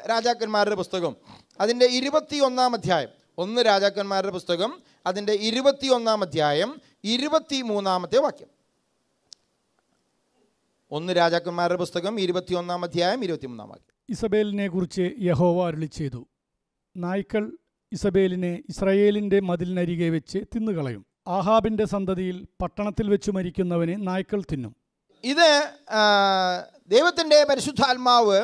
രാജാക്കന്മാരുടെ പുസ്തകം അതിൻ്റെ ഇരുപത്തിയൊന്നാം അധ്യായം ഒന്ന് രാജാക്കന്മാരുടെ പുസ്തകം അതിൻ്റെ ഇരുപത്തിയൊന്നാം അധ്യായം ഇരുപത്തി മൂന്നാമത്തെ വാക്യം ഒന്ന് രാജാക്കന്മാരുടെ പുസ്തകം ഇരുപത്തിയൊന്നാം അധ്യായം ഇരുപത്തിമൂന്നാം വാക്യം ഇസബേലിനെ കുറിച്ച് യഹോവ അരുളി ചെയ്തു നായ്ക്കൾ ഇസബേലിനെ ഇസ്രയേലിൻ്റെ മതിലിനരികെ വെച്ച് തിന്നുകളയും ആഹാബിൻ്റെ സന്തതിയിൽ പട്ടണത്തിൽ വെച്ച് മരിക്കുന്നവനെ നായ്ക്കൾ തിന്നും ഇത് ആ, ദൈവത്തിൻ്റെ പരിശുദ്ധാത്മാവ്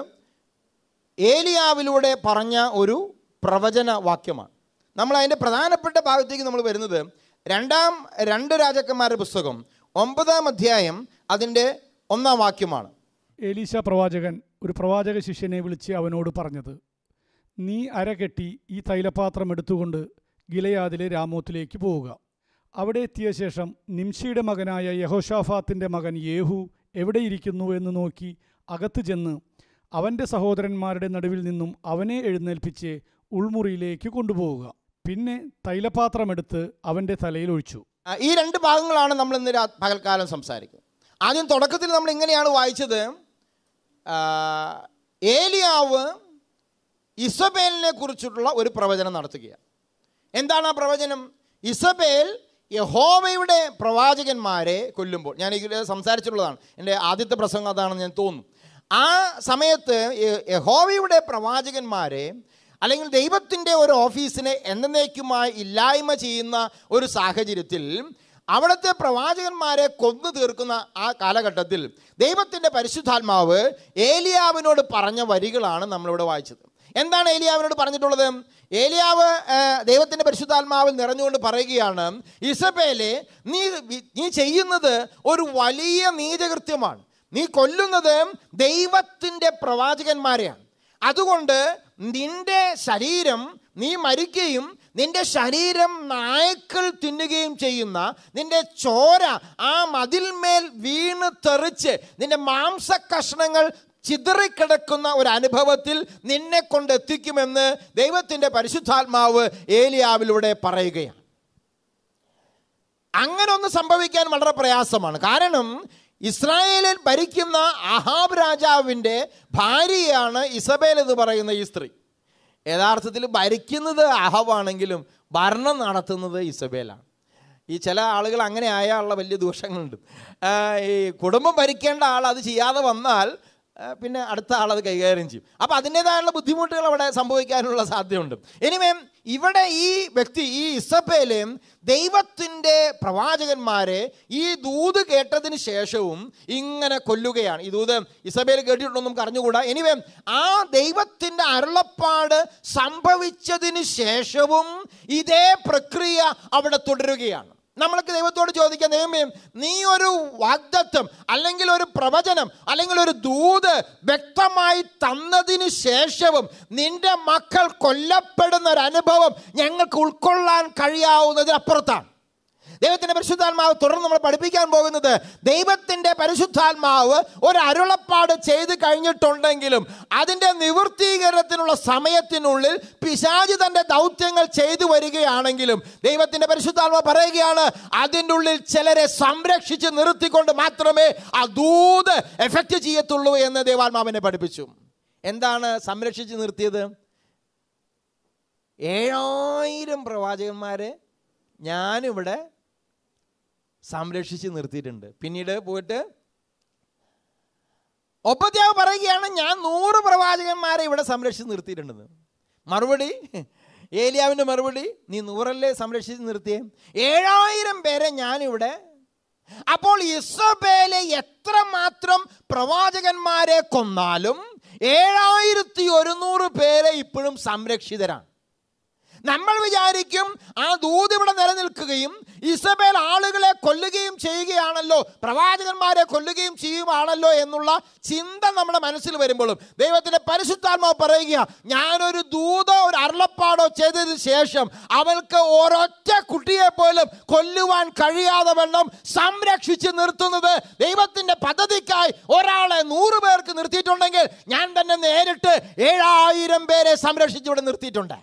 ഏലിയാവിലൂടെ പറഞ്ഞ ഒരു പ്രവചന വാക്യമാണ് നമ്മൾ അതിൻ്റെ പ്രധാനപ്പെട്ട ഭാഗത്തേക്ക് നമ്മൾ വരുന്നത് രണ്ടാം രണ്ട് രാജാക്കന്മാരുടെ പുസ്തകം ഒമ്പതാം അധ്യായം അതിൻ്റെ ഒന്നാം വാക്യമാണ് ഏലീശ പ്രവാചകൻ ഒരു പ്രവാചക ശിഷ്യനെ വിളിച്ച് അവനോട് പറഞ്ഞത് നീ അരകെട്ടി ഈ തൈലപാത്രം എടുത്തുകൊണ്ട് ഗിലയാദിലെ രാമോത്തിലേക്ക് പോവുക അവിടെ എത്തിയ ശേഷം നിംഷിയുടെ മകനായ യഹോഷാഫാത്തിൻ്റെ മകൻ യേഹു എവിടെയിരിക്കുന്നു എന്ന് നോക്കി അകത്ത് ചെന്ന് അവൻ്റെ സഹോദരന്മാരുടെ നടുവിൽ നിന്നും അവനെ എഴുന്നേൽപ്പിച്ച് ഉൾമുറിയിലേക്ക് കൊണ്ടുപോവുക പിന്നെ തൈലപാത്രമെടുത്ത് അവൻ്റെ തലയിൽ ഒഴിച്ചു ആ, ഈ രണ്ട് ഭാഗങ്ങളാണ് നമ്മൾ ഇന്ന് രാ- പകൽക്കാലം സംസാരിക്കുന്നത് ആദ്യം തുടക്കത്തിൽ നമ്മൾ ഇങ്ങനെയാണ് വായിച്ചത് ആ, ഏലിയാവ് ഇസബേലിനെ കുറിച്ചിട്ടുള്ള ഒരു പ്രവചനം നടത്തുകയാണ് എന്താണ് ആ പ്രവചനം ഇസബേൽ യഹോവയുടെ പ്രവാചകന്മാരെ കൊല്ലുമ്പോൾ ഞാൻ ഇതിൽ സംസാരിച്ചിട്ടുള്ളതാണ് എൻ്റെ ആദ്യത്തെ പ്രസംഗം അതാണെന്ന് ഞാൻ തോന്നുന്നു ആ സമയത്ത് യ- യഹോവയുടെ പ്രവാചകന്മാരെ അല്ലെങ്കിൽ ദൈവത്തിൻ്റെ ഒരു ഓഫീസിനെ എന്നേക്കുമായി ഇല്ലായ്മ ചെയ്യുന്ന ഒരു സാഹചര്യത്തിൽ അവിടുത്തെ പ്രവാചകന്മാരെ കൊന്നു തീർക്കുന്ന ആ കാലഘട്ടത്തിൽ ദൈവത്തിൻ്റെ പരിശുദ്ധാത്മാവ് ഏലിയാവിനോട് പറഞ്ഞ വരികളാണ് നമ്മളിവിടെ വായിച്ചത് എന്താണ് ഏലിയാവിനോട് പറഞ്ഞിട്ടുള്ളത് ഏലിയാവ് ആ, ദൈവത്തിൻ്റെ പരിശുദ്ധാത്മാവിൽ നിറഞ്ഞുകൊണ്ട് പറയുകയാണ് ഇസബേലെ നീ വി- നീ ചെയ്യുന്നത് ഒരു വലിയ നീചകൃത്യമാണ് നീ കൊല്ലുന്നത് ദൈവത്തിൻ്റെ പ്രവാചകന്മാരെയാണ് അതുകൊണ്ട് നിന്റെ ശരീരം നീ മരിക്കുകയും നിന്റെ ശരീരം നായ്ക്കൾ തിന്നുകയും ചെയ്യുന്ന നിന്റെ ചോര ആ മതിൽമേൽ വീണ് തെറിച്ച് നിന്റെ മാംസ കഷ്ണങ്ങൾ ചിതറിക്കിടക്കുന്ന ഒരു അനുഭവത്തിൽ നിന്നെ കൊണ്ടെത്തിക്കുമെന്ന് ദൈവത്തിൻ്റെ പരിശുദ്ധാത്മാവ് ഏലിയാവിലൂടെ പറയുകയാണ് അങ്ങനെ ഒന്ന് സംഭവിക്കാൻ വളരെ പ്രയാസമാണ് കാരണം ഇസ്രായേലിൽ ഭരിക്കുന്ന അഹാബ് രാജാവിൻ്റെ ഭാര്യയാണ് ഇസബേൽ എന്ന് പറയുന്ന ഈ സ്ത്രീ യഥാർത്ഥത്തിൽ ഭരിക്കുന്നത് അഹബാണെങ്കിലും ഭരണം നടത്തുന്നത് ഇസബേലാണ് ഈ ചില ആളുകൾ അങ്ങനെ ആയാലുള്ള വലിയ ദോഷങ്ങളുണ്ട് ആ, ഈ കുടുംബം ഭരിക്കേണ്ട ആൾ അത് ചെയ്യാതെ വന്നാൽ ആ, പിന്നെ അടുത്ത ആൾ അത് കൈകാര്യം ചെയ്യും അപ്പോൾ അതിൻ്റെതായുള്ള ബുദ്ധിമുട്ടുകൾ അവിടെ സംഭവിക്കാനുള്ള സാധ്യതയുണ്ട് ഇനിമേ ഇവിടെ ഈ വ്യക്തി ഈ ഇസബേല് ദൈവത്തിൻ്റെ പ്രവാചകന്മാരെ ഈ ദൂത് കേട്ടതിന് ശേഷവും ഇങ്ങനെ കൊല്ലുകയാണ് ഈ ദൂത് ഇസബേൽ കേട്ടിട്ടുണ്ടോ നമുക്ക് അറിഞ്ഞുകൂടാ എനിവേ ആ ദൈവത്തിൻ്റെ അരുളപ്പാട് സംഭവിച്ചതിന് ശേഷവും ഇതേ പ്രക്രിയ അവിടെ തുടരുകയാണ് നമ്മൾക്ക് ദൈവത്തോട് ചോദിക്കാം ദൈവമേ നീ ഒരു വാഗ്ദത്വം അല്ലെങ്കിൽ ഒരു പ്രവചനം അല്ലെങ്കിൽ ഒരു ദൂത് വ്യക്തമായി തന്നതിന് ശേഷവും നിന്റെ മക്കൾ കൊല്ലപ്പെടുന്ന ഒരു അനുഭവം ഞങ്ങൾക്ക് ഉൾക്കൊള്ളാൻ കഴിയാവുന്നതിനപ്പുറത്താണ് ദൈവത്തിന്റെ പരിശുദ്ധാത്മാവ് തുടർന്ന് നമ്മൾ പഠിപ്പിക്കാൻ പോകുന്നത് ദൈവത്തിന്റെ പരിശുദ്ധാത്മാവ് ഒരു അരുളപ്പാട് ചെയ്ത് കഴിഞ്ഞിട്ടുണ്ടെങ്കിലും അതിന്റെ നിവൃത്തീകരണത്തിനുള്ള സമയത്തിനുള്ളിൽ പിശാജ് തന്റെ ദൗത്യങ്ങൾ ചെയ്തു വരികയാണെങ്കിലും ദൈവത്തിന്റെ പരിശുദ്ധാത്മാവ് പറയുകയാണ് അതിൻ്റെ ഉള്ളിൽ ചിലരെ സംരക്ഷിച്ച് നിർത്തിക്കൊണ്ട് മാത്രമേ ആ ദൂത് എഫക്റ്റ് ചെയ്യത്തുള്ളൂ എന്ന് ദൈവാത്മാവിനെ പഠിപ്പിച്ചു എന്താണ് സംരക്ഷിച്ച് നിർത്തിയത് ഏഴായിരം പ്രവാചകന്മാരെ ഞാനിവിടെ സംരക്ഷിച്ച് നിർത്തിയിട്ടുണ്ട് പിന്നീട് പോയിട്ട് ഒപ്പത്യാവ് പറയുകയാണ് ഞാൻ നൂറ് പ്രവാചകന്മാരെ ഇവിടെ സംരക്ഷിച്ച് നിർത്തിയിട്ടുണ്ടെന്ന് മറുപടി ഏലിയാവിൻ്റെ മറുപടി നീ നൂറല്ലേ സംരക്ഷിച്ച് നിർത്തിയേ ഏഴായിരം പേരെ ഞാനിവിടെ അപ്പോൾ ഇസബേലെ എത്രമാത്രം പ്രവാചകന്മാരെ കൊന്നാലും ഏഴായിരത്തി ഒരുന്നൂറ് പേരെ ഇപ്പോഴും സംരക്ഷിതരാണ് നമ്മൾ വിചാരിക്കും ആ ദൂത് ഇവിടെ നിലനിൽക്കുകയും ഇസബേൽ ആളുകളെ കൊല്ലുകയും ചെയ്യുകയാണല്ലോ പ്രവാചകന്മാരെ കൊല്ലുകയും ചെയ്യുകയാണല്ലോ എന്നുള്ള ചിന്ത നമ്മുടെ മനസ്സിൽ വരുമ്പോഴും ദൈവത്തിന്റെ പരിശുദ്ധാത്മാവ് പറയുക ഞാനൊരു ദൂതോ ഒരു അരുളപ്പാടോ ചെയ്തതിന് ശേഷം അവൾക്ക് ഒരൊറ്റ കുട്ടിയെ പോലും കൊല്ലുവാൻ കഴിയാതെ വണ്ണം സംരക്ഷിച്ച് നിർത്തുന്നത് ദൈവത്തിന്റെ പദ്ധതിക്കായി ഒരാളെ നൂറ് പേർക്ക് നിർത്തിയിട്ടുണ്ടെങ്കിൽ ഞാൻ തന്നെ നേരിട്ട് ഏഴായിരം പേരെ സംരക്ഷിച്ച് ഇവിടെ നിർത്തിയിട്ടുണ്ട്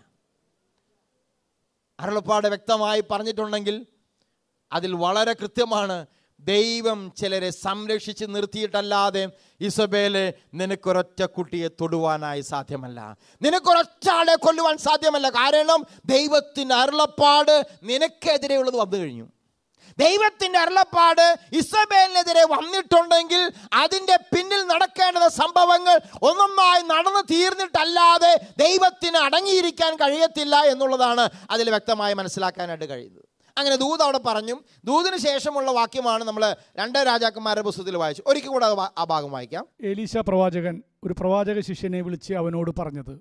അരുളപ്പാട് വ്യക്തമായി പറഞ്ഞിട്ടുണ്ടെങ്കിൽ അതിൽ വളരെ കൃത്യമാണ് ദൈവം ചിലരെ സംരക്ഷിച്ച് നിർത്തിയിട്ടല്ലാതെ ഇസബേലെ നിനക്കൊരൊറ്റ കുട്ടിയെ തൊടുവാനായി സാധ്യമല്ല നിനക്കൊരൊറ്റ ആളെ കൊല്ലുവാൻ സാധ്യമല്ല കാരണം ദൈവത്തിൻ്റെ അരുളപ്പാട് നിനക്കെതിരെയുള്ളത് വന്നു കഴിഞ്ഞു ദൈവത്തിന്റെ അരുളപ്പാട് ഇസബേലിനെതിരെ വന്നിട്ടുണ്ടെങ്കിൽ അതിന്റെ പിന്നിൽ നടക്കേണ്ട സംഭവങ്ങൾ ഒന്നൊന്നായി നടന്നു തീർന്നിട്ടല്ലാതെ ദൈവത്തിന് അടങ്ങിയിരിക്കാൻ കഴിയത്തില്ല എന്നുള്ളതാണ് അതിൽ വ്യക്തമായി മനസ്സിലാക്കാനായിട്ട് കഴിയുന്നത് അങ്ങനെ ദൂത് അവിടെ പറഞ്ഞു ദൂതിന് ശേഷമുള്ള വാക്യമാണ് നമ്മൾ രണ്ട് രാജാക്കന്മാരുടെ പുസ്തകത്തിൽ വായിച്ചു ഒരിക്കൽ കൂടെ ആ ഭാ- ആ ഭാഗം വായിക്കാം എലീശ പ്രവാചകൻ ഒരു പ്രവാചക ശിഷ്യനെ വിളിച്ച് അവനോട് പറഞ്ഞത്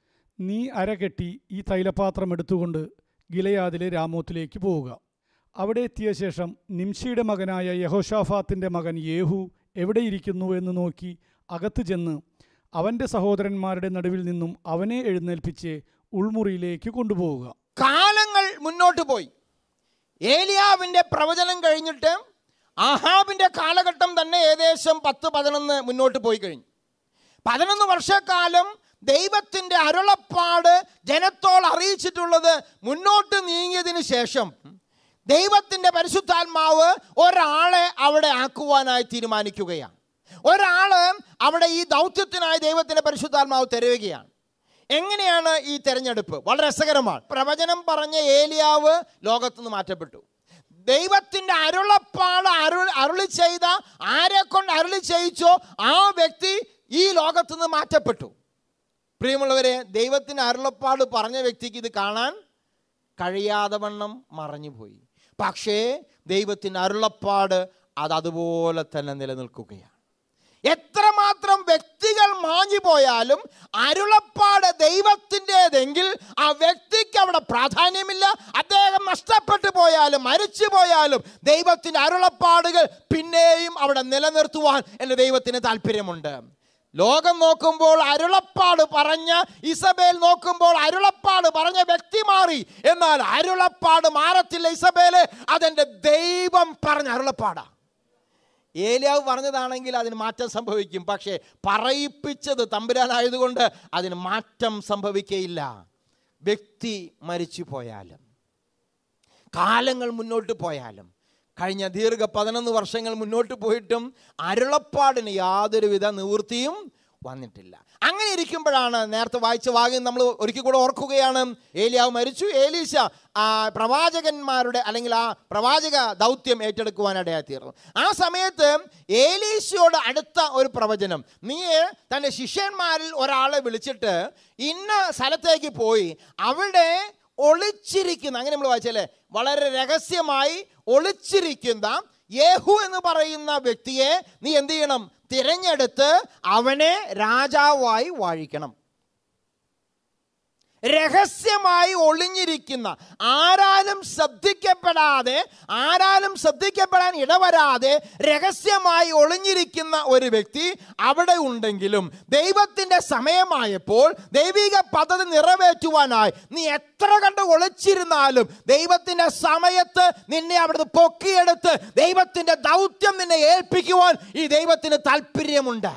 നീ അരകെട്ടി ഈ തൈലപാത്രം എടുത്തുകൊണ്ട് ഗിലയാദിലെ രാമോത്തിലേക്ക് പോവുക അവിടെ എത്തിയ ശേഷം നിംഷിയുടെ മകനായ യഹോഷാഫാത്തിൻ്റെ മകൻ യേഹു എവിടെയിരിക്കുന്നു എന്ന് നോക്കി അകത്ത് ചെന്ന് അവൻ്റെ സഹോദരന്മാരുടെ നടുവിൽ നിന്നും അവനെ എഴുന്നേൽപ്പിച്ച് ഉൾമുറിയിലേക്ക് കൊണ്ടുപോവുക കാലങ്ങൾ മുന്നോട്ട് പോയി ഏലിയാവിൻ്റെ പ്രവചനം കഴിഞ്ഞിട്ട് ആഹാബിൻ്റെ കാലഘട്ടം തന്നെ ഏകദേശം പത്ത് പതിനൊന്ന് മുന്നോട്ട് പോയി കഴിഞ്ഞു പതിനൊന്ന് വർഷക്കാലം ദൈവത്തിൻ്റെ അരുളപ്പാട് ജനത്തോൾ അറിയിച്ചിട്ടുള്ളത് മുന്നോട്ട് നീങ്ങിയതിന് ശേഷം ദൈവത്തിൻ്റെ പരിശുദ്ധാത്മാവ് ഒരാളെ അവിടെ ആക്കുവാനായി തീരുമാനിക്കുകയാണ് ഒരാള് അവിടെ ഈ ദൗത്യത്തിനായി ദൈവത്തിൻ്റെ പരിശുദ്ധാത്മാവ് തരുകയാണ് എങ്ങനെയാണ് ഈ തെരഞ്ഞെടുപ്പ് വളരെ രസകരമാണ് പ്രവചനം പറഞ്ഞ ഏലിയാവ് ലോകത്തുനിന്ന് മാറ്റപ്പെട്ടു ദൈവത്തിന്റെ അരുളപ്പാട് അരുൾ അരുളി ചെയ്ത ആരെ കൊണ്ട് അരുളി ചെയ്യിച്ചോ ആ വ്യക്തി ഈ ലോകത്തുനിന്ന് മാറ്റപ്പെട്ടു പ്രിയമുള്ളവരെ ദൈവത്തിന് അരുളപ്പാട് പറഞ്ഞ വ്യക്തിക്ക് ഇത് കാണാൻ കഴിയാതെ വണ്ണം മറഞ്ഞുപോയി പക്ഷേ ദൈവത്തിന് അരുളപ്പാട് അത് അതുപോലെ തന്നെ നിലനിൽക്കുകയാണ് എത്രമാത്രം വ്യക്തികൾ മാഞ്ഞു പോയാലും അരുളപ്പാട് ദൈവത്തിൻ്റെതെങ്കിൽ ആ വ്യക്തിക്ക് അവിടെ പ്രാധാന്യമില്ല അദ്ദേഹം നഷ്ടപ്പെട്ടു പോയാലും മരിച്ചു പോയാലും ദൈവത്തിൻ്റെ അരുളപ്പാടുകൾ പിന്നെയും അവിടെ നിലനിർത്തുവാൻ എൻ്റെ ദൈവത്തിന് താല്പര്യമുണ്ട് ലോകം നോക്കുമ്പോൾ അരുളപ്പാട് പറഞ്ഞ ഇസബേൽ നോക്കുമ്പോൾ അരുളപ്പാട് പറഞ്ഞ വ്യക്തി മാറി എന്നാൽ അരുളപ്പാട് മാറത്തില്ല ഇസബേല് അതെന്റെ ദൈവം പറഞ്ഞ അരുളപ്പാടാ ഏലിയാവ് പറഞ്ഞതാണെങ്കിൽ അതിന് മാറ്റം സംഭവിക്കും പക്ഷേ പറയിപ്പിച്ചത് തമ്പുരാനായതുകൊണ്ട് അതിന് മാറ്റം സംഭവിക്കയില്ല വ്യക്തി മരിച്ചു പോയാലും കാലങ്ങൾ മുന്നോട്ട് പോയാലും കഴിഞ്ഞ ദീർഘ പതിനൊന്ന് വർഷങ്ങൾ മുന്നോട്ട് പോയിട്ടും അരുളപ്പാടിന് യാതൊരുവിധ നിവൃത്തിയും വന്നിട്ടില്ല അങ്ങനെ ഇരിക്കുമ്പോഴാണ് നേരത്തെ വായിച്ച വാക്യം നമ്മൾ ഒരിക്കൽ കൂടെ ഓർക്കുകയാണ് ഏലിയാവ് മരിച്ചു ഏലീശ ആ പ്രവാചകന്മാരുടെ അല്ലെങ്കിൽ ആ പ്രവാചക ദൗത്യം ഏറ്റെടുക്കുവാനിടയായി തീർന്നു ആ സമയത്ത് ഏലീശയോട് അടുത്ത ഒരു പ്രവചനം നീ തൻ്റെ ശിഷ്യന്മാരിൽ ഒരാളെ വിളിച്ചിട്ട് ഇന്ന സ്ഥലത്തേക്ക് പോയി അവിടെ ഒളിച്ചിരിക്കുന്ന അങ്ങനെ നമ്മൾ വായിച്ചല്ലേ വളരെ രഹസ്യമായി ഒളിച്ചിരിക്കുന്ന യേഹു എന്ന് പറയുന്ന വ്യക്തിയെ നീ എന്ത് ചെയ്യണം തിരഞ്ഞെടുത്ത് അവനെ രാജാവായി വാഴിക്കണം രഹസ്യമായി ഒളിഞ്ഞിരിക്കുന്ന ആരാലും ശ്രദ്ധിക്കപ്പെടാതെ ആരാലും ശ്രദ്ധിക്കപ്പെടാൻ ഇടവരാതെ രഹസ്യമായി ഒളിഞ്ഞിരിക്കുന്ന ഒരു വ്യക്തി അവിടെ ഉണ്ടെങ്കിലും ദൈവത്തിന്റെ സമയമായപ്പോൾ ദൈവിക പദ്ധതി നിറവേറ്റുവാനായി നീ എത്ര കണ്ട് ഒളിച്ചിരുന്നാലും ദൈവത്തിന്റെ സമയത്ത് നിന്നെ അവിടുന്ന് പൊക്കിയെടുത്ത് ദൈവത്തിന്റെ ദൗത്യം നിന്നെ ഏൽപ്പിക്കുവാൻ ഈ ദൈവത്തിന് താല്പര്യമുണ്ട്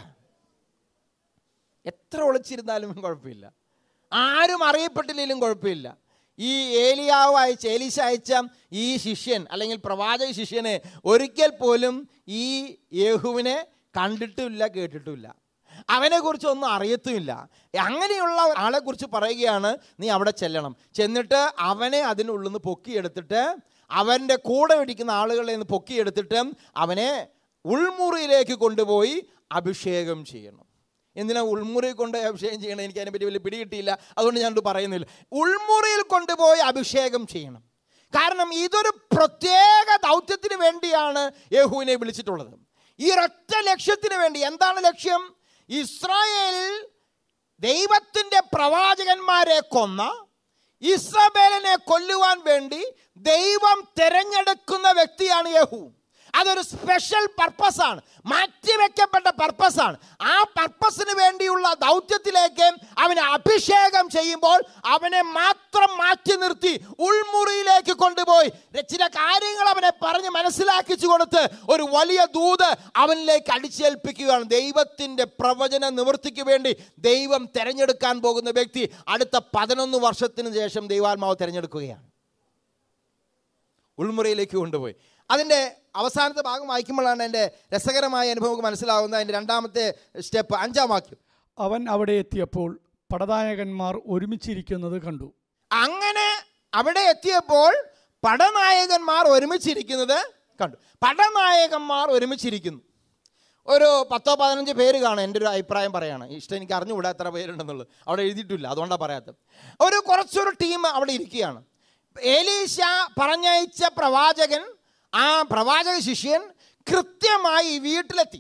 എത്ര ഒളിച്ചിരുന്നാലും കുഴപ്പമില്ല ആരും അറിയപ്പെട്ടില്ലെങ്കിലും കുഴപ്പമില്ല ഈ ഏലിയാവ് അയച്ച ഏലീശ അയച്ച ഈ ശിഷ്യൻ അല്ലെങ്കിൽ പ്രവാചക ശിഷ്യനെ ഒരിക്കൽ പോലും ഈ യേഹുവിനെ കണ്ടിട്ടുമില്ല കേട്ടിട്ടുമില്ല അവനെക്കുറിച്ച് ഒന്നും അറിയത്തുമില്ല അങ്ങനെയുള്ള ആളെക്കുറിച്ച് പറയുകയാണ് നീ അവിടെ ചെല്ലണം ചെന്നിട്ട് അവനെ അതിനുള്ളിൽ നിന്ന് പൊക്കിയെടുത്തിട്ട് അവൻ്റെ കൂടെ ഇടിക്കുന്ന ആളുകളെ നിന്ന് പൊക്കിയെടുത്തിട്ട് അവനെ ഉൾമുറിയിലേക്ക് കൊണ്ടുപോയി അഭിഷേകം ചെയ്യണം എന്തിനാ ഉൾമുറി കൊണ്ട് അഭിഷേകം ചെയ്യണം എനിക്ക് അതിനെപ്പറ്റി വലിയ പിടി കിട്ടിയില്ല അതുകൊണ്ട് ഞാനത് പറയുന്നില്ല ഉൾമുറിയിൽ കൊണ്ടുപോയി അഭിഷേകം ചെയ്യണം കാരണം ഇതൊരു പ്രത്യേക ദൗത്യത്തിന് വേണ്ടിയാണ് യേഹുവിനെ വിളിച്ചിട്ടുള്ളത് ഈ ഒരൊറ്റ ലക്ഷ്യത്തിന് വേണ്ടി എന്താണ് ലക്ഷ്യം ഇസ്രായേലിൽ ദൈവത്തിൻ്റെ പ്രവാചകന്മാരെ കൊന്ന ഇസ്രബേലിനെ കൊല്ലുവാൻ വേണ്ടി ദൈവം തിരഞ്ഞെടുക്കുന്ന വ്യക്തിയാണ് യേഹു അതൊരു സ്പെഷ്യൽ പർപ്പസാണ് മാറ്റിവെക്കപ്പെട്ട പർപ്പസാണ് ആ പർപ്പസിന് വേണ്ടിയുള്ള ദൗത്യത്തിലേക്ക് അവനെ അഭിഷേകം ചെയ്യുമ്പോൾ അവനെ മാത്രം മാറ്റി നിർത്തി ഉൾമുറിയിലേക്ക് കൊണ്ടുപോയി ചില കാര്യങ്ങൾ അവനെ പറഞ്ഞ് മനസ്സിലാക്കിച്ചു കൊടുത്ത് ഒരു വലിയ ദൂത് അവനിലേക്ക് അടിച്ചേൽപ്പിക്കുകയാണ് ദൈവത്തിൻ്റെ പ്രവചന നിവൃത്തിക്ക് വേണ്ടി ദൈവം തിരഞ്ഞെടുക്കാൻ പോകുന്ന വ്യക്തി അടുത്ത പതിനൊന്ന് വർഷത്തിന് ശേഷം ദൈവാത്മാവ് തിരഞ്ഞെടുക്കുകയാണ് ഉൾമുറിയിലേക്ക് കൊണ്ടുപോയി അതിൻ്റെ അവസാനത്തെ ഭാഗം വായിക്കുമ്പോഴാണ് എൻ്റെ രസകരമായ അനുഭവം നമുക്ക് മനസ്സിലാവുന്നത് അതിൻ്റെ രണ്ടാമത്തെ സ്റ്റെപ്പ് അഞ്ചാം വാക്യം അവൻ അവിടെ എത്തിയപ്പോൾ പടനായകന്മാർ ഒരുമിച്ചിരിക്കുന്നത് കണ്ടു അങ്ങനെ അവിടെ എത്തിയപ്പോൾ പടനായകന്മാർ ഒരുമിച്ചിരിക്കുന്നത് കണ്ടു പടനായകന്മാർ ഒരുമിച്ചിരിക്കുന്നു ഒരു പത്തോ പതിനഞ്ച് പേര് കാണും എൻ്റെ ഒരു അഭിപ്രായം പറയാണ് ഇഷ്ടം എനിക്ക് അറിഞ്ഞുകൂടാ എത്ര പേരുണ്ടെന്നുള്ളത് അവിടെ എഴുതിയിട്ടില്ല അതുകൊണ്ടാണ് പറയാത്തത് ഒരു കുറച്ചൊരു ടീം അവിടെ ഇരിക്കുകയാണ് ഏലീശ പറഞ്ഞയച്ച പ്രവാചകൻ ആ പ്രവാചക ശിഷ്യൻ കൃത്യമായി വീട്ടിലെത്തി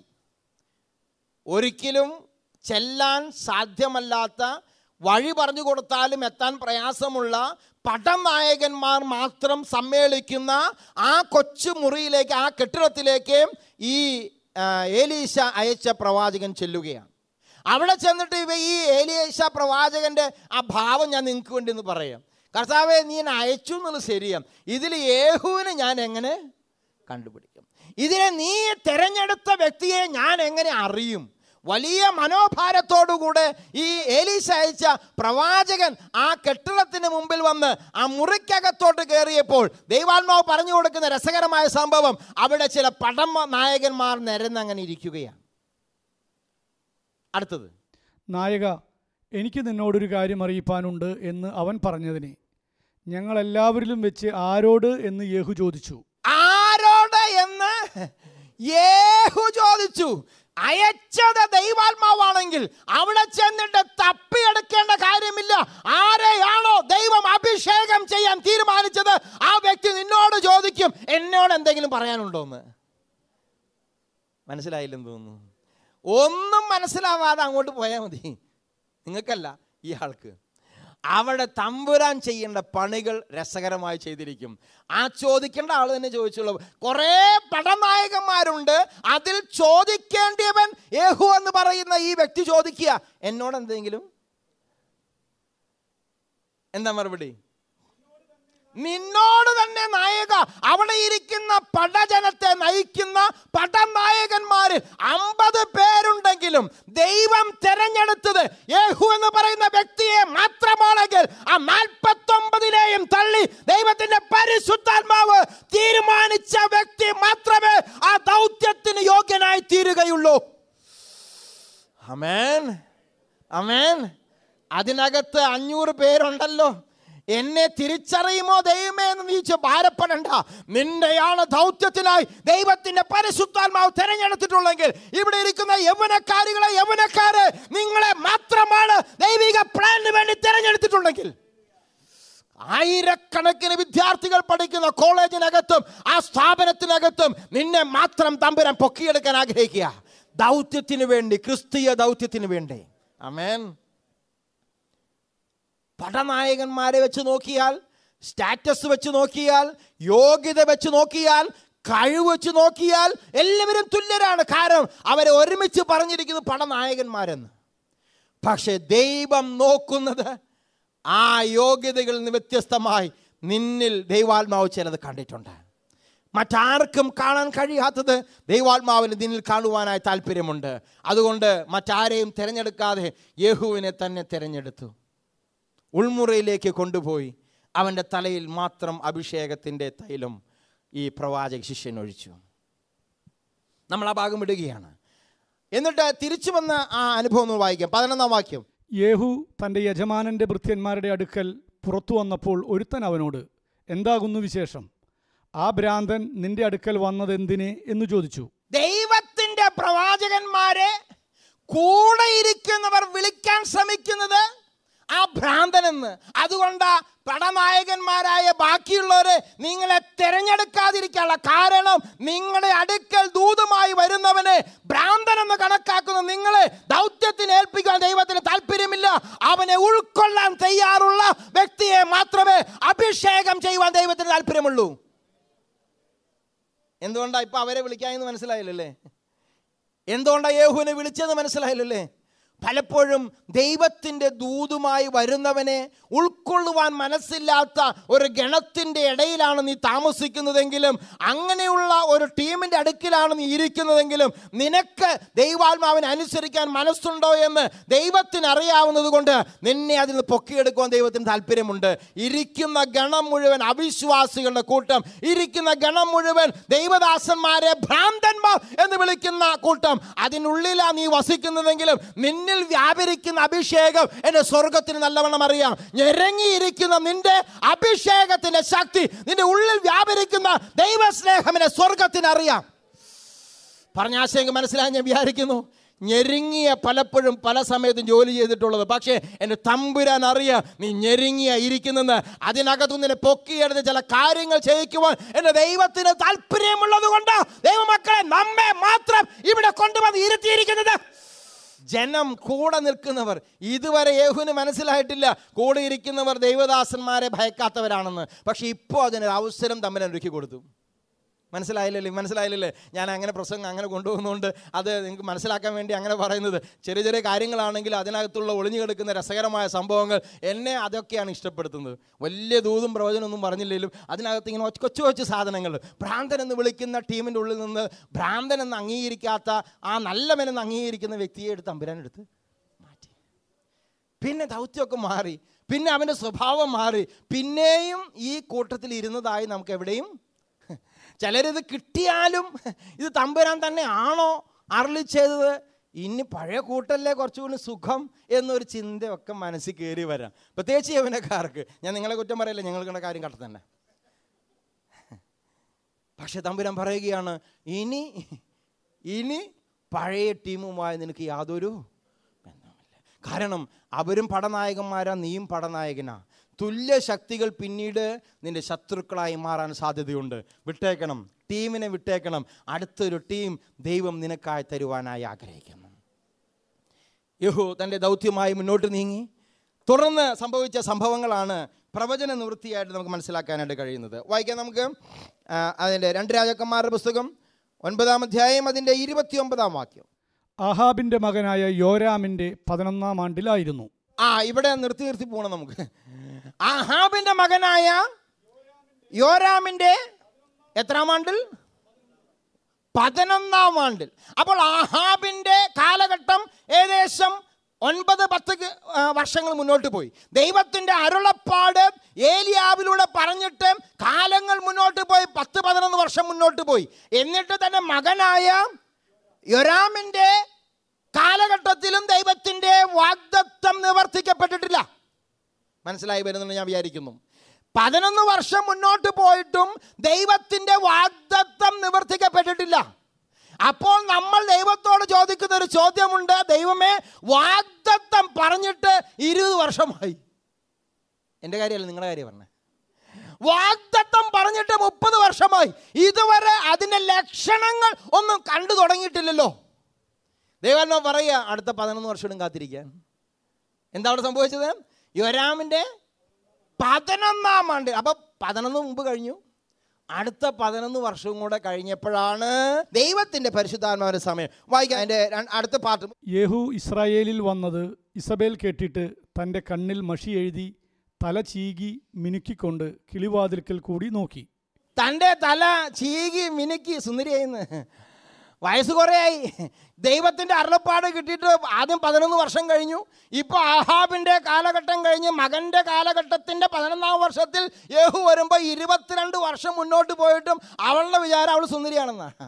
ഒരിക്കലും ചെല്ലാൻ സാധ്യമല്ലാത്ത വഴി പറഞ്ഞു കൊടുത്താലും എത്താൻ പ്രയാസമുള്ള പടനായകന്മാർ മാത്രം സമ്മേളിക്കുന്ന ആ കൊച്ചു മുറിയിലേക്ക് ആ കെട്ടിടത്തിലേക്ക് ഈ ആ, ഏലീശ അയച്ച പ്രവാചകൻ ചെല്ലുകയാണ് അവിടെ ചെന്നിട്ട് ഇവ ഈ ഏലീശ പ്രവാചകന്റെ ആ ഭാവം ഞാൻ നിങ്ങൾക്ക് വേണ്ടി ഒന്ന് പറയാം കർത്താവെ നീ എന്നെ അയച്ചു എന്നുള്ളത് ശരിയാണ് ഇതിൽ യേഹുവിനെ ഞാൻ എങ്ങനെ കണ്ടുപിടിക്കും ഇതിനെ നീ തിരഞ്ഞെടുത്ത വ്യക്തിയെ ഞാൻ എങ്ങനെ അറിയും വലിയ മനോഭാരത്തോടുകൂടെ ഈ ഏലീശ അയച്ച പ്രവാചകൻ ആ കെട്ടിടത്തിന് മുമ്പിൽ വന്ന് ആ മുറിക്കകത്തോട്ട് കയറിയപ്പോൾ ദൈവാത്മാവ് പറഞ്ഞു കൊടുക്കുന്ന രസകരമായ സംഭവം അവിടെ ചില പടമ നായകന്മാർ നിരന്നങ്ങനെ ഇരിക്കുകയാണ് അടുത്തത് നായക എനിക്ക് നിന്നോടൊരു കാര്യം അറിയിപ്പാനുണ്ട് എന്ന് അവൻ പറഞ്ഞതിനെ ഞങ്ങളെല്ലാവരിലും വെച്ച് ആരോട് എന്ന് യേഹു ചോദിച്ചു ആരോട് എന്ന് യേഹു ചോദിച്ചു അയച്ചത് ദൈവാത്മാവാണെങ്കിൽ അവിടെ ചെന്നിട്ട് തപ്പിയെടുക്കേണ്ട കാര്യമില്ല ആരെയാണോ ദൈവം അഭിഷേകം ചെയ്യാൻ തീരുമാനിച്ചത് ആ വ്യക്തി നിന്നോട് ചോദിക്കും എന്നോട് എന്തെങ്കിലും പറയാനുണ്ടോ എന്ന് മനസ്സിലായില്ലെന്ന് തോന്നുന്നു ഒന്നും മനസ്സിലാവാതെ അങ്ങോട്ട് പോയാൽ മതി നിങ്ങൾക്കല്ല ഈ ആൾക്ക് അവിടെ തമ്പുരാൻ ചെയ്യേണ്ട പണികൾ രസകരമായി ചെയ്തിരിക്കും ആ ചോദിക്കേണ്ട ആൾ തന്നെ ചോദിച്ചുള്ളൂ കുറേ പടനായകന്മാരുണ്ട് അതിൽ ചോദിക്കേണ്ടിയവൻ യേഹു എന്ന് പറയുന്ന ഈ വ്യക്തി ചോദിക്കുക എന്നോട് എന്തെങ്കിലും എന്താ മറുപടി നിന്നോട് തന്നെ നായക അവിടെ ഇരിക്കുന്ന പടജനത്തെ നയിക്കുന്ന പടനായകന്മാരിൽ അമ്പത് പേരുണ്ടെങ്കിലും ദൈവം തെരഞ്ഞെടുത്തത് യേഹു എന്ന് പറയുന്ന വ്യക്തിയെ മാത്രമാണെങ്കിൽ ആ നാൽപ്പത്തൊമ്പതിനെയും തള്ളി ദൈവത്തിന്റെ പരിശുദ്ധാത്മാവ് തീരുമാനിച്ച വ്യക്തി മാത്രമേ ആ ദൗത്യത്തിന് യോഗ്യനായി തീരുകയുള്ളൂ അമേൻ അമേൻ അതിനകത്ത് അഞ്ഞൂറ് പേരുണ്ടല്ലോ എന്നെ തിരിച്ചറിയുമോ ദൈവമേ എന്ന് നീച്ച് ഭാരപ്പെടണ്ട നിന്റെയാണ് ദൗത്യത്തിനായി ദൈവത്തിന്റെ പരിശുദ്ധാത്മാവ് തെരഞ്ഞെടുത്തിട്ടുള്ളെങ്കിൽ ഇവിടെ ഇരിക്കുന്ന യൗവനക്കാരികളെ യൗവനക്കാരെ നിങ്ങളെ മാത്രമാണ് ദൈവിക പ്ലാനിന് വേണ്ടി തെരഞ്ഞെടുത്തിട്ടുണ്ടെങ്കിൽ ആയിരക്കണക്കിന് വിദ്യാർത്ഥികൾ പഠിക്കുന്ന കോളേജിനകത്തും ആ സ്ഥാപനത്തിനകത്തും നിന്നെ മാത്രം തമ്പുരാൻ പൊക്കിയെടുക്കാൻ ആഗ്രഹിക്കുക ദൗത്യത്തിന് വേണ്ടി ക്രിസ്തീയ ദൗത്യത്തിന് വേണ്ടി അമേൻ പടനായകന്മാരെ വെച്ച് നോക്കിയാൽ സ്റ്റാറ്റസ് വെച്ച് നോക്കിയാൽ യോഗ്യത വെച്ച് നോക്കിയാൽ കഴിവ് വെച്ച് നോക്കിയാൽ എല്ലാവരും തുല്യരാണ് കാരണം അവരെ ഒരുമിച്ച് പറഞ്ഞിരിക്കുന്നത് പടനായകന്മാരെന്ന് പക്ഷെ ദൈവം നോക്കുന്നത് ആ യോഗ്യതകളിൽ നിന്ന് വ്യത്യസ്തമായി നിന്നിൽ ദൈവാത്മാവ് ചിലത് കണ്ടിട്ടുണ്ട് മറ്റാർക്കും കാണാൻ കഴിയാത്തത് ദൈവാത്മാവിന് നിന്നിൽ കാണുവാനായി താല്പര്യമുണ്ട് അതുകൊണ്ട് മറ്റാരെയും തിരഞ്ഞെടുക്കാതെ യേഹുവിനെ തന്നെ തിരഞ്ഞെടുത്തു ഉൾമുറയിലേക്ക് കൊണ്ടുപോയി അവൻ്റെ തലയിൽ മാത്രം അഭിഷേകത്തിൻ്റെ തൈലം ഈ പ്രവാചക ശിഷ്യൻ ഒഴിച്ചു നമ്മൾ ആ ഭാഗം വിടുകയാണ് എന്നിട്ട് തിരിച്ചു വന്ന ആ അനുഭവം ഒന്ന് വായിക്കാം പതിനൊന്നാം വാക്യം യേഹു തൻ്റെ യജമാനൻ്റെ ഭൃത്യന്മാരുടെ അടുക്കൽ പുറത്തു വന്നപ്പോൾ ഒരുത്തൻ അവനോട് എന്താകുന്നു വിശേഷം ആ ഭ്രാന്തൻ നിന്റെ അടുക്കൽ വന്നതെന്തിനെ എന്ന് ചോദിച്ചു ദൈവത്തിന്റെ പ്രവാചകന്മാരെ കൂടെ ഇരിക്കുന്നവർ വിളിക്കാൻ ശ്രമിക്കുന്നത് ആ ഭ്രാന്തനെന്ന് അതുകൊണ്ട് പടനായകന്മാരായ ബാക്കിയുള്ളവരെ നിങ്ങളെ തിരഞ്ഞെടുക്കാതിരിക്കാനുള്ള കാരണം നിങ്ങളുടെ അടുക്കൽ ദൂതുമായി വരുന്നവനെ ഭ്രാന്തനെന്ന് കണക്കാക്കുന്ന നിങ്ങളെ ദൗത്യത്തിന് ഏൽപ്പിക്കാൻ ദൈവത്തിന് താല്പര്യമില്ല അവനെ ഉൾക്കൊള്ളാൻ തയ്യാറുള്ള വ്യക്തിയെ മാത്രമേ അഭിഷേകം ചെയ്യുവാൻ ദൈവത്തിന് താല്പര്യമുള്ളൂ എന്തുകൊണ്ടാ ഇപ്പൊ അവരെ വിളിക്കാമെന്ന് മനസ്സിലായില്ലല്ലേ എന്തുകൊണ്ടാ യേഹുവിനെ വിളിച്ചെന്ന് മനസ്സിലായില്ലല്ലേ പലപ്പോഴും ദൈവത്തിൻ്റെ ദൂതുമായി വരുന്നവനെ ഉൾക്കൊള്ളുവാൻ മനസ്സില്ലാത്ത ഒരു ഗണത്തിൻ്റെ ഇടയിലാണ് നീ താമസിക്കുന്നതെങ്കിലും അങ്ങനെയുള്ള ഒരു ടീമിൻ്റെ അടുക്കിലാണ് നീ ഇരിക്കുന്നതെങ്കിലും നിനക്ക് ദൈവാത്മാവിനെ അനുസരിക്കാൻ മനസ്സുണ്ടോ എന്ന് ദൈവത്തിന് അറിയാവുന്നത് കൊണ്ട് നിന്നെ അതിൽ നിന്ന് പൊക്കിയെടുക്കുവാൻ ദൈവത്തിന് താല്പര്യമുണ്ട് ഇരിക്കുന്ന ഗണം മുഴുവൻ അവിശ്വാസികളുടെ കൂട്ടം ഇരിക്കുന്ന ഗണം മുഴുവൻ ദൈവദാസന്മാരെ ഭ്രാന്തന്മാർ എന്ന് വിളിക്കുന്ന കൂട്ടം അതിനുള്ളിലാ നീ വസിക്കുന്നതെങ്കിലും നിന്നിൽ വ്യാപരിക്കുന്ന അഭിഷേകം എന്റെ സ്വർഗത്തിന് നല്ലവണ്ണം അറിയാം ഞെരങ്ങിയിരിക്കുന്ന നിന്റെ അഭിഷേകത്തിന്റെ ശക്തി നിന്റെ ഉള്ളിൽ വ്യാപരിക്കുന്ന ദൈവസ്നേഹം എന്റെ സ്വർഗത്തിന് അറിയാം പറഞ്ഞ ആശയം മനസ്സിലായി ഞാൻ വിചാരിക്കുന്നു ഞെരുങ്ങിയ പലപ്പോഴും പല സമയത്തും ജോലി ചെയ്തിട്ടുള്ളത് പക്ഷേ എൻ്റെ തമ്പുരാൻ അറിയാം നീ ഞെരുങ്ങിയ ഇരിക്കുന്നെന്ന് അതിനകത്തു നിന്നെ പൊക്കിയെടുത്ത് ചില കാര്യങ്ങൾ ചെയ്യിക്കുവാൻ എൻ്റെ ദൈവത്തിന് താല്പര്യമുള്ളത് കൊണ്ട് ദൈവമക്കളെ നമ്മെ മാത്രം ഇവിടെ കൊണ്ടുവന്ന് ഇരുത്തിയിരിക്കുന്നത് ജനം കൂടെ നിൽക്കുന്നവർ ഇതുവരെ യേഹുവിന് മനസ്സിലായിട്ടില്ല കൂടെ ഇരിക്കുന്നവർ ദൈവദാസന്മാരെ ഭയക്കാത്തവരാണെന്ന് പക്ഷെ ഇപ്പോൾ അതിനൊരു അവസരം തമ്മിൽ ഒരുക്കി കൊടുത്തു മനസ്സിലായില്ലല്ലേ മനസ്സിലായില്ലല്ലേ ഞാൻ അങ്ങനെ പ്രസംഗം അങ്ങനെ കൊണ്ടുപോകുന്നതുകൊണ്ട് അത് നിങ്ങൾക്ക് മനസ്സിലാക്കാൻ വേണ്ടി അങ്ങനെ പറയുന്നത് ചെറിയ ചെറിയ കാര്യങ്ങളാണെങ്കിൽ അതിനകത്തുള്ള ഒളിഞ്ഞു കിടക്കുന്ന രസകരമായ സംഭവങ്ങൾ എന്നെ അതൊക്കെയാണ് ഇഷ്ടപ്പെടുത്തുന്നത് വലിയ ദൂതും പ്രവചനമൊന്നും പറഞ്ഞില്ലെങ്കിലും അതിനകത്ത് ഇങ്ങനെ ഒച്ച- കൊച്ചു കൊച്ചു സാധനങ്ങൾ ഭ്രാന്തൻ എന്ന് വിളിക്കുന്ന ടീമിൻ്റെ ഉള്ളിൽ നിന്ന് ഭ്രാന്തൻ എന്ന് അംഗീകരിക്കാത്ത ആ നല്ലവനെന്ന് അംഗീകരിക്കുന്ന വ്യക്തിയെ എടുത്ത് അമ്പരാനെടുത്ത് മാറ്റി പിന്നെ ദൗത്യമൊക്കെ മാറി പിന്നെ അവൻ്റെ സ്വഭാവം മാറി പിന്നെയും ഈ കൂട്ടത്തിൽ ഇരുന്നതായി നമുക്ക് എവിടെയും ചിലരിത് കിട്ടിയാലും ഇത് തമ്പുരാൻ തന്നെ ആണോ അരളി ചെയ്തത് ഇനി പഴയ കൂട്ടല്ലേ കുറച്ചുകൂടി സുഖം എന്നൊരു ചിന്തയൊക്കെ മനസ്സിൽ കയറി വരാം പ്രത്യേകിച്ച് യവനക്കാർക്ക് ഞാൻ നിങ്ങളെ കുറ്റം പറയില്ല ഞങ്ങൾക്കുള്ള കാര്യം കട്ട തന്നെ പക്ഷെ തമ്പുരാൻ പറയുകയാണ് ഇനി ഇനി പഴയ ടീമുമായി നിനക്ക് യാതൊരു ബന്ധമില്ല കാരണം അവരും പടനായകന്മാരാ നീയും പടനായകനാ തുല്യ ശക്തികൾ പിന്നീട് നിന്റെ ശത്രുക്കളായി മാറാൻ സാധ്യതയുണ്ട് വിട്ടേക്കണം ടീമിനെ വിട്ടേക്കണം അടുത്തൊരു ടീം ദൈവം നിനക്കായി തരുവാനായി ആഗ്രഹിക്കുന്നു യഹു തൻ്റെ ദൗത്യമായി മുന്നോട്ട് നീങ്ങി തുടർന്ന് സംഭവിച്ച സംഭവങ്ങളാണ് പ്രവചന നിവൃത്തിയായിട്ട് നമുക്ക് മനസ്സിലാക്കാനായിട്ട് കഴിയുന്നത് വായിക്കാം നമുക്ക് ആ, അതിൻ്റെ രണ്ട് രാജാക്കന്മാരുടെ പുസ്തകം ഒൻപതാം അധ്യായം അതിൻ്റെ ഇരുപത്തിയൊമ്പതാം വാക്യം ആഹാബിന്റെ മകനായ യോരാമിന്റെ പതിനൊന്നാം ആണ്ടിലായിരുന്നു ആ ഇവിടെ നിർത്തി നിർത്തി പോകണം നമുക്ക് ആഹാബിന്റെ മകനായ യോരാമിന്റെ എത്രാം ആണ്ടിൽ പതിനൊന്നാം ആണ്ടിൽ അപ്പോൾ ആഹാബിന്റെ കാലഘട്ടം ഏകദേശം ഒൻപത് പത്ത് ക- ആ, വർഷങ്ങൾ മുന്നോട്ട് പോയി ദൈവത്തിന്റെ അരുളപ്പാട് ഏലിയാവിലൂടെ പറഞ്ഞിട്ട് കാലങ്ങൾ മുന്നോട്ട് പോയി പത്ത് പതിനൊന്ന് വർഷം മുന്നോട്ട് പോയി എന്നിട്ട് തന്നെ മകനായ യൊരാമിന്റെ കാലഘട്ടത്തിലും ദൈവത്തിന്റെ വാഗ്ദത്തം നിവർത്തിക്കപ്പെട്ടിട്ടില്ല മനസ്സിലായി വരുന്നുണ്ട് ഞാൻ വിചാരിക്കുന്നു പതിനൊന്ന് വർഷം മുന്നോട്ട് പോയിട്ടും ദൈവത്തിന്റെ വാഗ്ദത്തം നിവർത്തിക്കപ്പെട്ടിട്ടില്ല അപ്പോൾ നമ്മൾ ദൈവത്തോട് ചോദിക്കുന്ന ഒരു ചോദ്യമുണ്ട് ദൈവമേ വാഗ്ദത്തം പറഞ്ഞിട്ട് ഇരുപത് വർഷമായി എൻ്റെ കാര്യമല്ല നിങ്ങളുടെ കാര്യം പറഞ്ഞേ വാഗ്ദത്തം പറഞ്ഞിട്ട് മുപ്പത് വർഷമായി ഇതുവരെ അതിൻ്റെ ലക്ഷണങ്ങൾ ഒന്നും കണ്ടു തുടങ്ങിയിട്ടില്ലല്ലോ ദൈവം പറയുക അടുത്ത പതിനൊന്ന് വർഷം കാത്തിരിക്കാൻ എന്താ അവിടെ സംഭവിച്ചത് യോരാമിൻ്റെ പതിനൊന്നാം ആണ്ട് അപ്പൊ പതിനൊന്ന് മുമ്പ് കഴിഞ്ഞു അടുത്ത പതിനൊന്ന് വർഷവും കൂടെ കഴിഞ്ഞപ്പോഴാണ് ദൈവത്തിന്റെ പരിശുദ്ധാത്മാവിന്റെ സമയം വായിക്കാം അതിന്റെ ര- അടുത്ത പാട്ട് യേഹു ഇസ്രായേലിൽ വന്നത് ഇസബേൽ കേട്ടിട്ട് തൻ്റെ കണ്ണിൽ മഷി എഴുതി തല ചീകി മിനുക്കിക്കൊണ്ട് കിളിവാതിൽക്കൽ കൂടി നോക്കി തൻ്റെ തല ചീകി മിനുക്കി സുന്ദരിയായിന്ന് വയസ്സ് കുറേയായി ദൈവത്തിൻ്റെ അരുളപ്പാട് കിട്ടിയിട്ട് ആദ്യം പതിനൊന്ന് വർഷം കഴിഞ്ഞു ഇപ്പോൾ ആഹാബിൻ്റെ കാലഘട്ടം കഴിഞ്ഞ് മകൻ്റെ കാലഘട്ടത്തിൻ്റെ പതിനൊന്നാം വർഷത്തിൽ യേഹു വരുമ്പോൾ ഇരുപത്തിരണ്ട് വർഷം മുന്നോട്ട് പോയിട്ടും അവളുടെ വിചാരം അവൾ സുന്ദരിയാണെന്നാണ്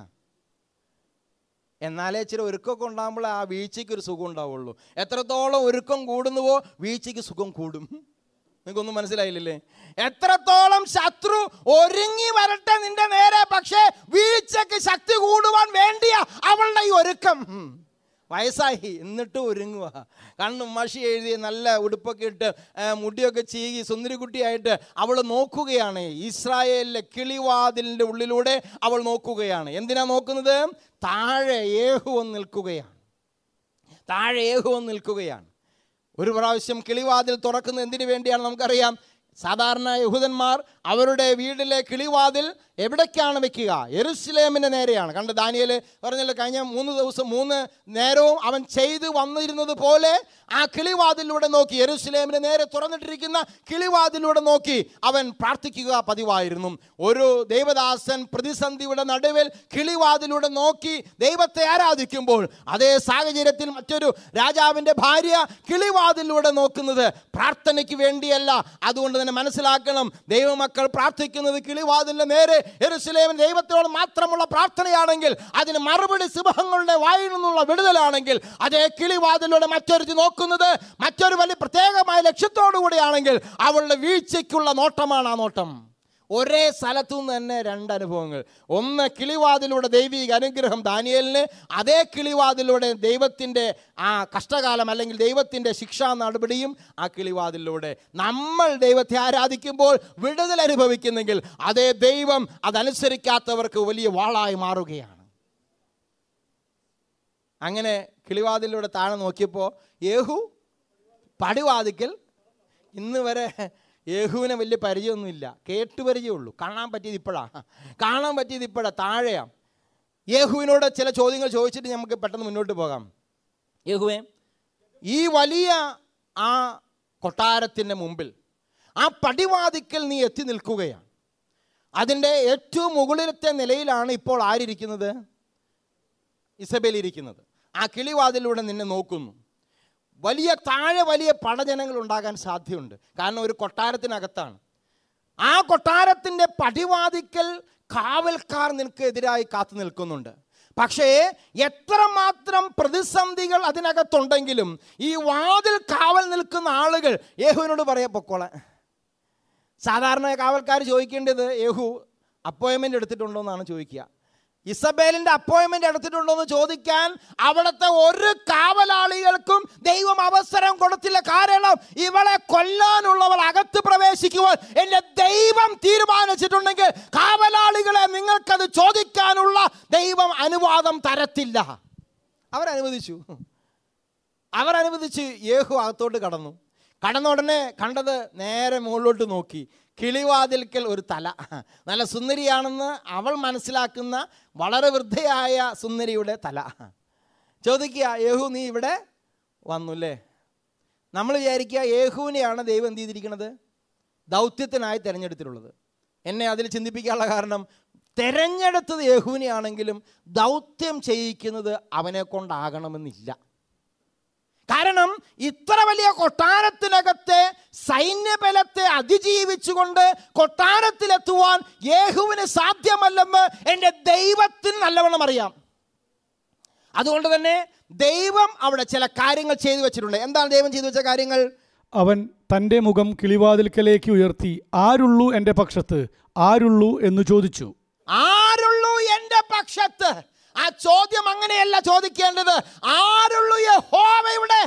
എന്നാലേ ഇച്ചിരി ഒരുക്കമൊക്കെ ഉണ്ടാകുമ്പോൾ ആ വീഴ്ചയ്ക്ക് ഒരു സുഖം ഉണ്ടാവുള്ളൂ എത്രത്തോളം ഒരുക്കം കൂടുന്നുവോ വീഴ്ചയ്ക്ക് സുഖം കൂടും നിങ്ങൾക്കൊന്നും മനസ്സിലായില്ലല്ലേ എത്രത്തോളം ശത്രു ഒരുങ്ങി വരട്ടെ നിന്റെ നേരെ പക്ഷേ വീഴ്ചയ്ക്ക് ശക്തി കൂടുവാൻ വേണ്ടിയ അവളുടെ ഈ ഒരുക്കം ഉം. വയസ്സായി എന്നിട്ട് ഒരുങ്ങുക കണ്ണും മഷി എഴുതി നല്ല ഉടുപ്പൊക്കെ ഇട്ട് ആ, മുടിയൊക്കെ ചീകി സുന്ദരിക്കുട്ടിയായിട്ട് അവൾ നോക്കുകയാണ് ഇസ്രായേലിലെ കിളിവാതിലിൻ്റെ ഉള്ളിലൂടെ അവൾ നോക്കുകയാണ് എന്തിനാ നോക്കുന്നത് താഴെ ഏഹുവൻ നിൽക്കുകയാണ് താഴെ ഏഹുവൻ നിൽക്കുകയാണ് ഒരു പ്രാവശ്യം കിളിവാതിൽ തുറക്കുന്നത് എന്തിനു വേണ്ടിയാണ് നമുക്കറിയാം സാധാരണ യഹൂദന്മാർ അവരുടെ വീട്ടിലെ കിളിവാതിൽ എവിടേക്കാണ് വെക്കുക എറുസലേമിൻ്റെ നേരെയാണ് കണ്ട് ദാനിയേൽ പറഞ്ഞല്ലോ കഴിഞ്ഞ മൂന്ന് ദിവസം മൂന്ന് നേരവും അവൻ ചെയ്തു വന്നിരുന്നത് പോലെ ആ കിളിവാതിലൂടെ നോക്കി എറുസലേമിന് നേരെ തുറന്നിട്ടിരിക്കുന്ന കിളിവാതിലൂടെ നോക്കി അവൻ പ്രാർത്ഥിക്കുക പതിവായിരുന്നു ഒരു ദേവദാസൻ പ്രതിസന്ധിയുടെ നടുവിൽ കിളിവാതിലൂടെ നോക്കി ദൈവത്തെ ആരാധിക്കുമ്പോൾ അതേ സാഹചര്യത്തിൽ മറ്റൊരു രാജാവിൻ്റെ ഭാര്യ കിളിവാതിലൂടെ നോക്കുന്നത് പ്രാർത്ഥനയ്ക്ക് വേണ്ടിയല്ല അതുകൊണ്ട് തന്നെ മനസ്സിലാക്കണം ദൈവമക്കൾ പ്രാർത്ഥിക്കുന്നത് കിളിവാതിലിന്റെ നേരെ എരുസലേമിൻ ദൈവത്തോട് മാത്രമുള്ള പ്രാർത്ഥനയാണെങ്കിൽ അതിന് മറുപടി സിംഹങ്ങളുടെ വായിൽ നിന്നുള്ള വിടുതലാണെങ്കിൽ അതേ കിളിവാതിലൂടെ മറ്റൊരു നോക്കുന്നത് മറ്റൊരു വലിയ പ്രത്യേകമായ ലക്ഷ്യത്തോടു കൂടിയാണെങ്കിൽ അവളുടെ വീഴ്ചയ്ക്കുള്ള നോട്ടമാണ് ആ നോട്ടം ഒരേ സ്ഥലത്തു നിന്ന് തന്നെ രണ്ട് അനുഭവങ്ങൾ ഒന്ന് കിളിവാതിലൂടെ ദൈവിക അനുഗ്രഹം ദാനിയലിന് അതേ കിളിവാതിലൂടെ ദൈവത്തിൻ്റെ ആ കഷ്ടകാലം അല്ലെങ്കിൽ ദൈവത്തിൻ്റെ ശിക്ഷാ നടപടിയും ആ കിളിവാതിലൂടെ നമ്മൾ ദൈവത്തെ ആരാധിക്കുമ്പോൾ വിടുതൽ അനുഭവിക്കുന്നെങ്കിൽ അതേ ദൈവം അതനുസരിക്കാത്തവർക്ക് വലിയ വാളായി മാറുകയാണ് അങ്ങനെ കിളിവാതിലൂടെ താഴെ നോക്കിയപ്പോൾ യേഹു പടിവാതിക്കൽ ഇന്ന് വരെ യേഹുവിനെ വലിയ പരിചയമൊന്നുമില്ല കേട്ടു പരിചയമുള്ളൂ കാണാൻ പറ്റിയത് ഇപ്പോഴാണ് കാണാൻ പറ്റിയത് ഇപ്പോഴാണ് താഴെയാണ് യേഹുവിനോട് ചില ചോദ്യങ്ങൾ ചോദിച്ചിട്ട് നമുക്ക് പെട്ടെന്ന് മുന്നോട്ട് പോകാം യേഹുവേ ഈ വലിയ ആ കൊട്ടാരത്തിൻ്റെ മുമ്പിൽ ആ പടിവാതിക്കൽ നീ എത്തി നിൽക്കുകയാണ് അതിൻ്റെ ഏറ്റവും മുകളിലത്തെ നിലയിലാണ് ഇപ്പോൾ ആരിയിരിക്കുന്നത് ഇസബേൽ ഇരിക്കുന്നത് ആ കിളിവാതിലൂടെ നിന്നെ നോക്കുന്നു വലിയ താഴെ വലിയ പടജനങ്ങൾ ഉണ്ടാകാൻ സാധ്യതയുണ്ട് കാരണം ഒരു കൊട്ടാരത്തിനകത്താണ് ആ കൊട്ടാരത്തിൻ്റെ പടിവാതിക്കൽ കാവൽക്കാർ നിനക്ക് എതിരായി കാത്തു നിൽക്കുന്നുണ്ട് പക്ഷേ എത്രമാത്രം പ്രതിസന്ധികൾ അതിനകത്തുണ്ടെങ്കിലും ഈ വാതിൽ കാവൽ നിൽക്കുന്ന ആളുകൾ യേഹുവിനോട് പറയാ പൊക്കോളെ സാധാരണ കാവൽക്കാർ ചോദിക്കേണ്ടത് യേഹു അപ്പോയിൻമെൻ്റ് എടുത്തിട്ടുണ്ടോ എന്നാണ് ചോദിക്കുക ഇസബേലിന്റെ അപ്പോയിൻമെന്റ് എടുത്തിട്ടുണ്ടോ എന്ന് ചോദിക്കാൻ അവിടുത്തെ ഒരു കാവലാളികൾക്കും ദൈവം അവസരം കൊടുത്തില്ല കാരണം ഇവളെ കൊല്ലാനുള്ളവൾ അകത്ത് പ്രവേശിക്കുവാൻ എന്റെ ദൈവം തീരുമാനിച്ചിട്ടുണ്ടെങ്കിൽ കാവലാളികളെ നിങ്ങൾക്കത് ചോദിക്കാനുള്ള ദൈവം അനുവാദം തരത്തില്ല അവരനുവദിച്ചു അവരനുവദിച്ച് യേഹു അകത്തോട്ട് കടന്നു കടന്ന ഉടനെ കണ്ടത് നേരെ മുകളിലോട്ട് നോക്കി കിളിവാതിൽക്കൽ ഒരു തല നല്ല സുന്ദരിയാണെന്ന് അവൾ മനസ്സിലാക്കുന്ന വളരെ വൃദ്ധയായ സുന്ദരിയുടെ തല ചോദിക്കുക യേഹു നീ ഇവിടെ വന്നുല്ലേ നമ്മൾ വിചാരിക്കുക യേഹുവിനെയാണ് ദൈവം എന്ത് ചെയ്തിരിക്കുന്നത് ദൗത്യത്തിനായി തിരഞ്ഞെടുത്തിട്ടുള്ളത് എന്നെ അതിൽ ചിന്തിപ്പിക്കാനുള്ള കാരണം തിരഞ്ഞെടുത്തത് യേഹുവിനെയാണെങ്കിലും ദൗത്യം ചെയ്യിക്കുന്നത് അവനെ കൊണ്ടാകണമെന്നില്ല കാരണം ഇത്ര വലിയ കൊട്ടാരത്തിനകത്തെ സൈന്യബലത്തെ അതിജീവിച്ചുകൊണ്ട് കൊട്ടാരത്തിലെത്തുവാൻ യേഹുവിന് സാധ്യമല്ലെന്ന് എൻ്റെ ദൈവത്തിന് നല്ലവണ്ണം അറിയാം അതുകൊണ്ട് തന്നെ ദൈവം അവിടെ ചില കാര്യങ്ങൾ ചെയ്തു വെച്ചിട്ടുണ്ട് എന്താണ് ദൈവം ചെയ്തു വെച്ച കാര്യങ്ങൾ അവൻ തൻ്റെ മുഖം കിളിവാതിൽക്കലേക്ക് ഉയർത്തി ആരുള്ളൂ എൻ്റെ പക്ഷത്ത് ആരുള്ളൂ എന്ന് ചോദിച്ചു ആരുള്ളൂ എൻ്റെ പക്ഷത്ത് ആ ചോദ്യം അങ്ങനെയല്ല ചോദിക്കേണ്ടത് ആരുള്ളൂ യഹോവയുടെ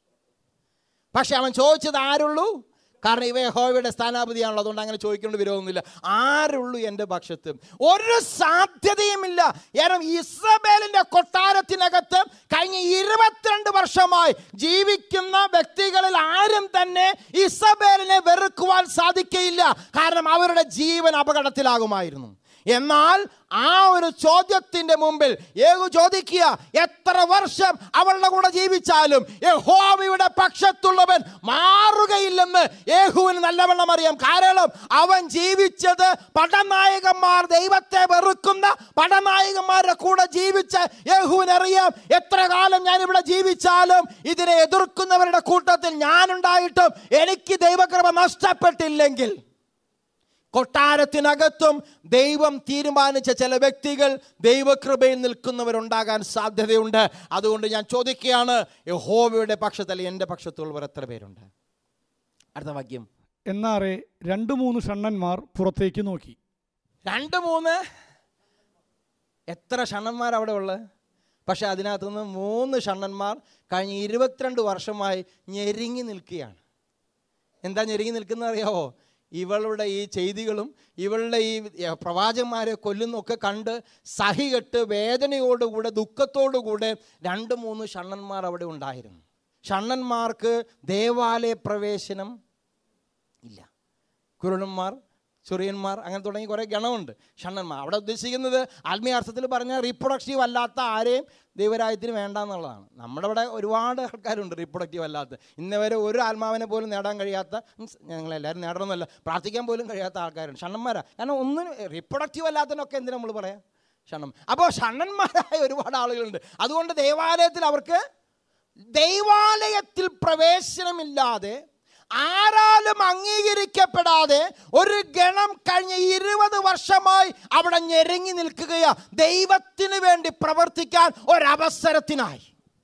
പക്ഷെ അവൻ ചോദിച്ചത് ആരുള്ളൂ കാരണം ഇവ യഹോവയുടെ സ്ഥാനാപതിയാണല്ലോ അതുകൊണ്ട് അങ്ങനെ ചോദിക്കേണ്ട വിരോധമൊന്നുമില്ല ആരുള്ളൂ എൻ്റെ പക്ഷത്ത് ഒരു സാധ്യതയുമില്ല കാരണം ഇസബേലിന്റെ കൊട്ടാരത്തിനകത്ത് കഴിഞ്ഞ ഇരുപത്തിരണ്ട് വർഷമായി ജീവിക്കുന്ന വ്യക്തികളിൽ ആരും തന്നെ ഇസബേലിനെ വെറുക്കുവാൻ സാധിക്കയില്ല കാരണം അവരുടെ ജീവൻ അപകടത്തിലാകുമായിരുന്നു എന്നാൽ ആ ഒരു ചോദ്യത്തിന്റെ മുമ്പിൽ യേഹു ചോദിക്കുക എത്ര വർഷം അവളുടെ കൂടെ ജീവിച്ചാലും യഹോവയുടെ പക്ഷത്തുള്ളവൻ മാറുകയില്ലെന്ന് യേഹുവിന് നല്ലവണ്ണം അറിയാം കാരണം അവൻ ജീവിച്ചത് പടനായകന്മാർ ദൈവത്തെ വെറുക്കുന്ന പടനായകന്മാരുടെ കൂടെ ജീവിച്ച യേഹുവിനറിയാം എത്ര കാലം ഞാൻ ഇവിടെ ജീവിച്ചാലും ഇതിനെ എതിർക്കുന്നവരുടെ കൂട്ടത്തിൽ ഞാനുണ്ടായിട്ടും എനിക്ക് ദൈവകൃപ നഷ്ടപ്പെട്ടില്ലെങ്കിൽ കൊട്ടാരത്തിനകത്തും ദൈവം തീരുമാനിച്ച ചില വ്യക്തികൾ ദൈവകൃപയിൽ നിൽക്കുന്നവരുണ്ടാകാൻ സാധ്യതയുണ്ട് അതുകൊണ്ട് ഞാൻ ചോദിക്കുകയാണ് യഹോവയുടെ പക്ഷത്തല്ല എൻ്റെ പക്ഷത്തുള്ളവർ എത്ര പേരുണ്ട് അടുത്ത വാക്യം എന്നാറെ രണ്ടു മൂന്ന് ഷണ്ണന്മാർ പുറത്തേക്ക് നോക്കി രണ്ട് മൂന്ന് എത്ര ഷണ്ണന്മാർ അവിടെ ഉള്ളത് പക്ഷെ അതിനകത്തുനിന്ന് മൂന്ന് ഷണ്ണന്മാർ കഴിഞ്ഞ ഇരുപത്തിരണ്ട് വർഷമായി ഞെരുങ്ങി നിൽക്കുകയാണ് എന്താ ഞെരുങ്ങി നിൽക്കുന്നത് അറിയാവോ ഇവളുടെ ഈ ചെയ്തികളും ഇവളുടെ ഈ പ്രവാചകന്മാരെ കൊല്ലുന്നൊക്കെ കണ്ട് സഹികെട്ട് വേദനയോടുകൂടെ ദുഃഖത്തോടുകൂടെ രണ്ട് മൂന്ന് ഷണ്ണന്മാർ അവിടെ ഉണ്ടായിരുന്നു ഷണ്ണന്മാർക്ക് ദേവാലയ പ്രവേശനം ഇല്ല കുരുടന്മാർ ചൊറിയന്മാർ അങ്ങനെ തുടങ്ങി കുറേ ഗണമുണ്ട് ഷണ്ണന്മാർ അവിടെ ഉദ്ദേശിക്കുന്നത് ആത്മീയ അർത്ഥത്തിൽ പറഞ്ഞാൽ റീപ്രൊഡക്റ്റീവ് അല്ലാത്ത ആരെയും ദൈവരാജ്യത്തിന് വേണ്ട എന്നുള്ളതാണ് നമ്മുടെ ഇവിടെ ഒരുപാട് ആൾക്കാരുണ്ട് റീപ്രൊഡക്റ്റീവ് അല്ലാത്ത ഇന്ന് വരെ ഒരു ആത്മാവിനെ പോലും നേടാൻ കഴിയാത്ത മീൻസ് ഞങ്ങളെല്ലാവരും നേടണമെന്നല്ല പ്രാർത്ഥിക്കാൻ പോലും കഴിയാത്ത ആൾക്കാരുണ്ട് ഷണ്ണന്മാരാ കാരണം ഒന്നും റീപ്രൊഡക്റ്റീവ് അല്ലാത്തതിനൊക്കെ എന്തിനാ നമ്മൾ പറയാം ഷണ്ണം അപ്പോൾ ഷണ്ണന്മാരായ ഒരുപാട് ആളുകളുണ്ട് അതുകൊണ്ട് ദേവാലയത്തിൽ അവർക്ക് ദൈവാലയത്തിൽ പ്രവേശനമില്ലാതെ ആരാലും അംഗീകരിക്കപ്പെടാതെ ഒരു ഗണം കഴിഞ്ഞ ഇരുപത് വർഷമായി അവിടെ ഞെരങ്ങി നിൽക്കുകയാ ദൈവത്തിന് വേണ്ടി പ്രവർത്തിക്കാൻ ഒരവസരത്തിനായി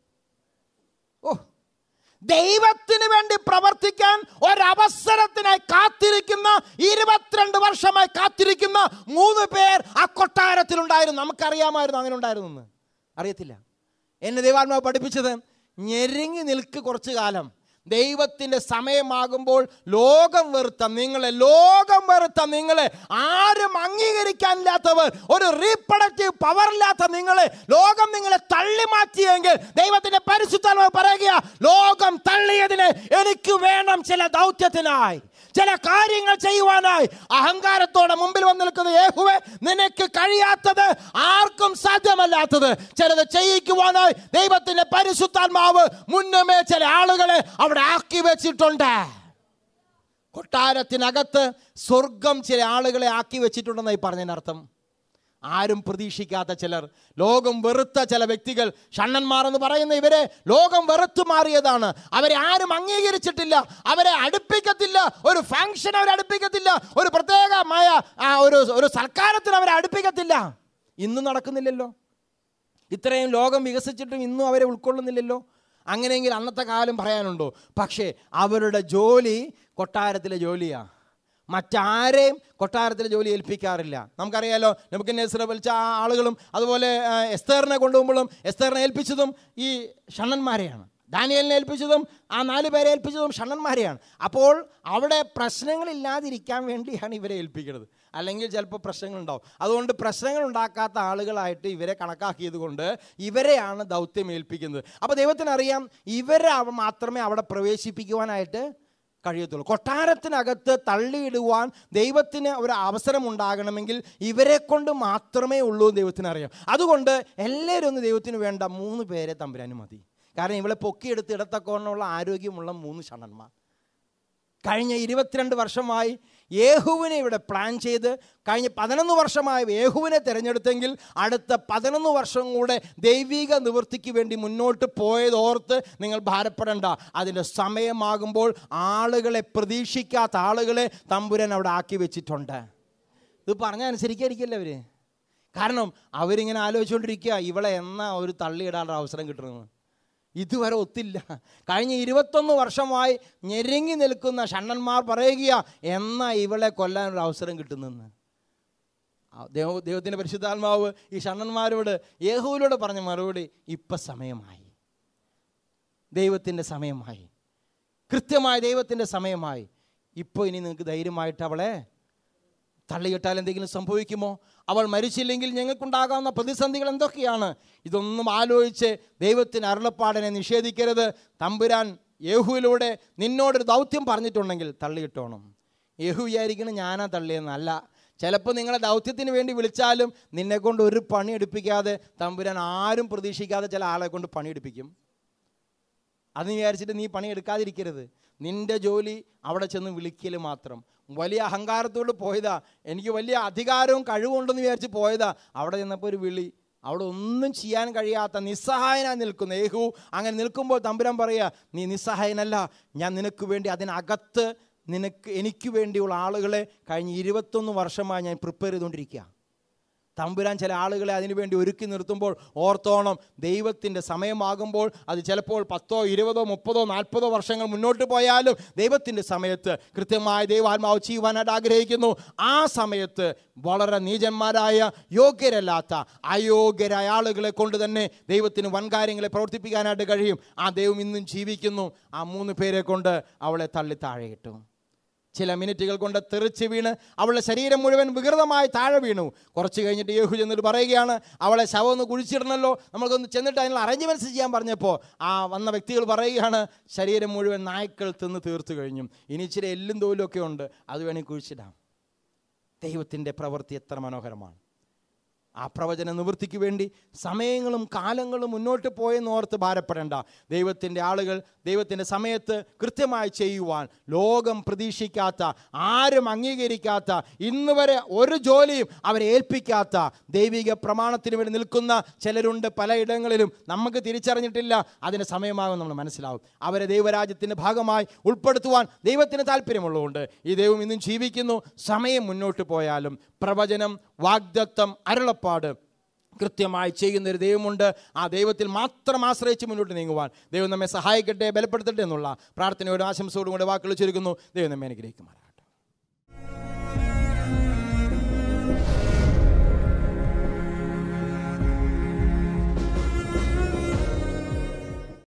ഓ ദൈവത്തിന് വേണ്ടി പ്രവർത്തിക്കാൻ ഒരവസരത്തിനായി കാത്തിരിക്കുന്ന ഇരുപത്തിരണ്ട് വർഷമായി കാത്തിരിക്കുന്ന മൂന്ന് പേർ ആ കൊട്ടാരത്തിലുണ്ടായിരുന്നു നമുക്കറിയാമായിരുന്നു അങ്ങനെ ഉണ്ടായിരുന്നു എന്ന് അറിയത്തില്ല എന്നെ ദൈവാത്മാവ് പഠിപ്പിച്ചത് ഞെരുങ്ങി നിൽക്ക് കുറച്ചു കാലം ദൈവത്തിൻ്റെ സമയമാകുമ്പോൾ ലോകം വെറുത്ത നിങ്ങളെ ലോകം വെറുത്ത നിങ്ങളെ ആരും അംഗീകരിക്കാനില്ലാത്തവർ ഒരു റീപ്രൊഡക്റ്റീവ് പവർ ഇല്ലാത്ത നിങ്ങളെ ലോകം നിങ്ങളെ തള്ളി മാറ്റിയെങ്കിൽ ദൈവത്തിന്റെ പരിശുദ്ധ പറയുക ലോകം തള്ളിയതിന് എനിക്ക് വേണം ചില ദൗത്യത്തിനായി ചില കാര്യങ്ങൾ ചെയ്യുവാനായി അഹങ്കാരത്തോടെ മുമ്പിൽ വന്ന് നിൽക്കുന്ന യേഹുവെ നിനക്ക് കഴിയാത്തത് ആർക്കും സാധ്യമല്ലാത്തത് ചിലത് ചെയ്യിക്കുവാനായി ദൈവത്തിന്റെ പരിശുദ്ധാത്മാവ് മുന്നമേ ചില ആളുകളെ അവിടെ ആക്കി വെച്ചിട്ടുണ്ട് കൊട്ടാരത്തിനകത്ത് സ്വർഗം ചില ആളുകളെ ആക്കി വെച്ചിട്ടുണ്ടെന്നായി പറഞ്ഞതിനർത്ഥം ആരും പ്രതീക്ഷിക്കാത്ത ചിലർ ലോകം വെറുത്ത ചില വ്യക്തികൾ ഷണ്ണന്മാർ എന്ന് പറയുന്ന ഇവരെ ലോകം വെറുത്തു മാറിയതാണ് അവരെ ആരും അംഗീകരിച്ചിട്ടില്ല അവരെ അടുപ്പിക്കത്തില്ല ഒരു ഫംഗ്ഷൻ അവരെ അടുപ്പിക്കത്തില്ല ഒരു പ്രത്യേകമായ ആ, ഒരു ഒരു സൽക്കാരത്തിന് അവരെ അടുപ്പിക്കത്തില്ല ഇന്നും നടക്കുന്നില്ലല്ലോ ഇത്രയും ലോകം വികസിച്ചിട്ടും ഇന്നും അവരെ ഉൾക്കൊള്ളുന്നില്ലല്ലോ അങ്ങനെയെങ്കിൽ അന്നത്തെ കാലം പറയാനുണ്ടോ പക്ഷേ അവരുടെ ജോലി കൊട്ടാരത്തിലെ ജോലിയാണ് മറ്റാരെയും കൊട്ടാരത്തിലെ ജോലി ഏൽപ്പിക്കാറില്ല നമുക്കറിയാലോ നമുക്ക് നെസ്ര വിളിച്ച ആ ആളുകളും അതുപോലെ ആ, എസ്തേറിനെ കൊണ്ടുപോകുമ്പോഴും എസ്തേറിനെ ഏൽപ്പിച്ചതും ഈ ഷണ്ണന്മാരെയാണ് ദാനിയലിനെ ഏൽപ്പിച്ചതും ആ നാല് പേരെ ഏൽപ്പിച്ചതും ഷണ്ണന്മാരെയാണ് അപ്പോൾ അവിടെ പ്രശ്നങ്ങളില്ലാതിരിക്കാൻ വേണ്ടിയാണ് ഇവരെ ഏൽപ്പിക്കുന്നത് അല്ലെങ്കിൽ ചിലപ്പോൾ പ്രശ്നങ്ങളുണ്ടാവും അതുകൊണ്ട് പ്രശ്നങ്ങൾ ഉണ്ടാക്കാത്ത ആളുകളായിട്ട് ഇവരെ കണക്കാക്കിയത് കൊണ്ട് ഇവരെയാണ് ദൗത്യം ഏൽപ്പിക്കുന്നത് അപ്പോൾ ദൈവത്തിനറിയാം ഇവരെ അവ- മാത്രമേ അവിടെ പ്രവേശിപ്പിക്കുവാനായിട്ട് കഴിയത്തുള്ളൂ കൊട്ടാരത്തിനകത്ത് തള്ളിയിടുവാൻ ദൈവത്തിന് ഒരു അവസരം ഉണ്ടാകണമെങ്കിൽ ഇവരെ കൊണ്ട് മാത്രമേ ഉള്ളൂ എന്ന് ദൈവത്തിന് അറിയാം അതുകൊണ്ട് എല്ലാവരും ഒന്ന് ദൈവത്തിന് വേണ്ട മൂന്ന് പേരെ തമ്പുരാനും മതി കാരണം ഇവളെ പൊക്കിയെടുത്ത് ഇടത്തക്കോണമുള്ള ആരോഗ്യമുള്ള മൂന്ന് ഷണന്മാർ കഴിഞ്ഞ ഇരുപത്തിരണ്ട് വർഷമായി യേഹുവിനെ ഇവിടെ പ്ലാൻ ചെയ്ത് കഴിഞ്ഞ പതിനൊന്ന് വർഷമായി യേഹുവിനെ തിരഞ്ഞെടുത്തെങ്കിൽ അടുത്ത പതിനൊന്ന് വർഷം കൂടെ ദൈവിക നിവൃത്തിക്ക് വേണ്ടി മുന്നോട്ട് പോയതോർത്ത് നിങ്ങൾ ഭാരപ്പെടേണ്ട അതിൻ്റെ സമയമാകുമ്പോൾ ആളുകളെ പ്രതീക്ഷിക്കാത്ത ആളുകളെ തമ്പുരൻ അവിടെ ആക്കി വെച്ചിട്ടുണ്ട് ഇത് പറഞ്ഞാൽ അനുസരിക്കായിരിക്കല്ലേ അവർ കാരണം അവരിങ്ങനെ ആലോചിച്ചുകൊണ്ടിരിക്കുക ഇവളെ എന്നാ ഒരു തള്ളിയിടാനുള്ള അവസരം കിട്ടുന്നത് ഇതുവരെ ഒത്തില്ല കഴിഞ്ഞ ഇരുപത്തൊന്ന് വർഷമായി ഞെരുങ്ങി നിൽക്കുന്ന ഷണ്ണന്മാർ പറയുക എന്നാ ഇവളെ കൊല്ലാനൊരു അവസരം കിട്ടുന്നെന്ന് ആ ദൈവ ദൈവത്തിൻ്റെ പരിശുദ്ധാത്മാവ് ഈ ഷണ്ണന്മാരോട് യേഹുവിലൂടെ പറഞ്ഞ മറുപടി ഇപ്പം സമയമായി ദൈവത്തിൻ്റെ സമയമായി കൃത്യമായ ദൈവത്തിൻ്റെ സമയമായി ഇപ്പോൾ ഇനി നിങ്ങൾക്ക് ധൈര്യമായിട്ട് അവളെ തള്ളിയിട്ടാൽ എന്തെങ്കിലും സംഭവിക്കുമോ അവൾ മരിച്ചില്ലെങ്കിൽ ഞങ്ങൾക്കുണ്ടാകാവുന്ന പ്രതിസന്ധികൾ എന്തൊക്കെയാണ് ഇതൊന്നും ആലോചിച്ച് ദൈവത്തിന് അരുളപ്പാടിനെ നിഷേധിക്കരുത് തമ്പുരാൻ യേഹുവിലൂടെ നിന്നോടൊരു ദൗത്യം പറഞ്ഞിട്ടുണ്ടെങ്കിൽ തള്ളിയിട്ടോണം യേഹു വിചാരിക്കണം ഞാനാ തള്ളിയെന്നല്ല ചിലപ്പോൾ നിങ്ങളെ ദൗത്യത്തിന് വേണ്ടി വിളിച്ചാലും നിന്നെ കൊണ്ട് ഒരു പണി എടുപ്പിക്കാതെ തമ്പുരാൻ ആരും പ്രതീക്ഷിക്കാതെ ചില ആളെ കൊണ്ട് പണിയെടുപ്പിക്കും അത് നീ വിചാരിച്ചിട്ട് നീ പണിയെടുക്കാതിരിക്കരുത് നിന്റെ ജോലി അവിടെ ചെന്ന് വിളിക്കൽ മാത്രം വലിയ അഹങ്കാരത്തോട് പോയതാ എനിക്ക് വലിയ അധികാരവും കഴിവുണ്ടെന്ന് വിചാരിച്ച് പോയതാ അവിടെ ചെന്നപ്പോൾ ഒരു വിളി അവിടെ ഒന്നും ചെയ്യാൻ കഴിയാത്ത നിസ്സഹായനായി നിൽക്കുന്ന യേഹു അങ്ങനെ നിൽക്കുമ്പോൾ തമ്പുരാൻ പറയുക നീ നിസ്സഹായനല്ല ഞാൻ നിനക്ക് വേണ്ടി അതിനകത്ത് നിനക്ക് എനിക്ക് വേണ്ടിയുള്ള ആളുകളെ കഴിഞ്ഞ ഇരുപത്തൊന്ന് വർഷമായി ഞാൻ പ്രിപ്പയർ ചെയ്തുകൊണ്ടിരിക്കുക തമ്പുരാൻ ചില ആളുകളെ അതിനുവേണ്ടി ഒരുക്കി നിർത്തുമ്പോൾ ഓർത്തോണം ദൈവത്തിൻ്റെ സമയമാകുമ്പോൾ അത് ചിലപ്പോൾ പത്തോ ഇരുപതോ മുപ്പതോ നാൽപ്പതോ വർഷങ്ങൾ മുന്നോട്ട് പോയാലും ദൈവത്തിൻ്റെ സമയത്ത് കൃത്യമായ ദൈവാത്മാവ് ചെയ്യുവാനായിട്ട് ആഗ്രഹിക്കുന്നു ആ സമയത്ത് വളരെ നീചന്മാരായ യോഗ്യരല്ലാത്ത അയോഗ്യരായ ആളുകളെ കൊണ്ട് തന്നെ ദൈവത്തിന് വൻകാര്യങ്ങളെ പ്രവർത്തിപ്പിക്കാനായിട്ട് കഴിയും ആ ദൈവം ഇന്നും ജീവിക്കുന്നു ആ മൂന്ന് പേരെ കൊണ്ട് അവളെ തള്ളി താഴെയിട്ടു ചില മിനിറ്റുകൾ കൊണ്ട് തെറിച്ച് വീണ് അവളുടെ ശരീരം മുഴുവൻ വികൃതമായി താഴെ വീണു കുറച്ച് കഴിഞ്ഞിട്ട് യേഹു ചെന്നിട്ട് പറയുകയാണ് അവളെ ശവം ഒന്ന് കുഴിച്ചിടണമല്ലോ നമുക്കൊന്ന് ചെന്നിട്ട് അതിനുള്ള അറേഞ്ച്മെൻറ്റ്സ് ചെയ്യാൻ പറഞ്ഞപ്പോൾ ആ വന്ന വ്യക്തികൾ പറയുകയാണ് ശരീരം മുഴുവൻ നായ്ക്കൾ തിന്ന് തീർത്തു കഴിഞ്ഞു ഇനി ഇച്ചിരി എല്ലും തോലും ഒക്കെ ഉണ്ട് അത് വേണമെങ്കിൽ കുഴിച്ചിടാം ദൈവത്തിൻ്റെ പ്രവൃത്തി എത്ര മനോഹരമാണ് ആ പ്രവചന നിവൃത്തിക്ക് വേണ്ടി സമയങ്ങളും കാലങ്ങളും മുന്നോട്ട് പോയെന്ന് ഓർത്ത് ഭാരപ്പെടേണ്ട ദൈവത്തിൻ്റെ ആളുകൾ ദൈവത്തിൻ്റെ സമയത്ത് കൃത്യമായി ചെയ്യുവാൻ ലോകം പ്രതീക്ഷിക്കാത്ത ആരും അംഗീകരിക്കാത്ത ഇന്ന് വരെ ഒരു ജോലിയും അവരെ ഏൽപ്പിക്കാത്ത ദൈവിക പ്രമാണത്തിന് വേണ്ടി നിൽക്കുന്ന ചിലരുണ്ട് പലയിടങ്ങളിലും നമുക്ക് തിരിച്ചറിഞ്ഞിട്ടില്ല അതിന് സമയമാകും നമ്മൾ മനസ്സിലാവും അവരെ ദൈവരാജ്യത്തിൻ്റെ ഭാഗമായി ഉൾപ്പെടുത്തുവാൻ ദൈവത്തിന് താല്പര്യമുള്ളതുകൊണ്ട് ഈ ദൈവം ഇന്നും ജീവിക്കുന്നു സമയം മുന്നോട്ട് പോയാലും പ്രവചനം വാഗ്ദത്തം അരുളപ്പാട് കൃത്യമായി ചെയ്യുന്ന ഒരു ദൈവമുണ്ട് ആ ദൈവത്തിൽ മാത്രം ആശ്രയിച്ച് മുന്നോട്ട് നീങ്ങുവാൻ ദൈവം നമ്മെ സഹായിക്കട്ടെ ബലപ്പെടുത്തട്ടെ എന്നുള്ള പ്രാർത്ഥനയോടും ആശംസയോടും കൂടെ വാക്കുകൾ ചുരുക്കുന്നു ദൈവം നമ്മെ അനുഗ്രഹിക്കുമാറാം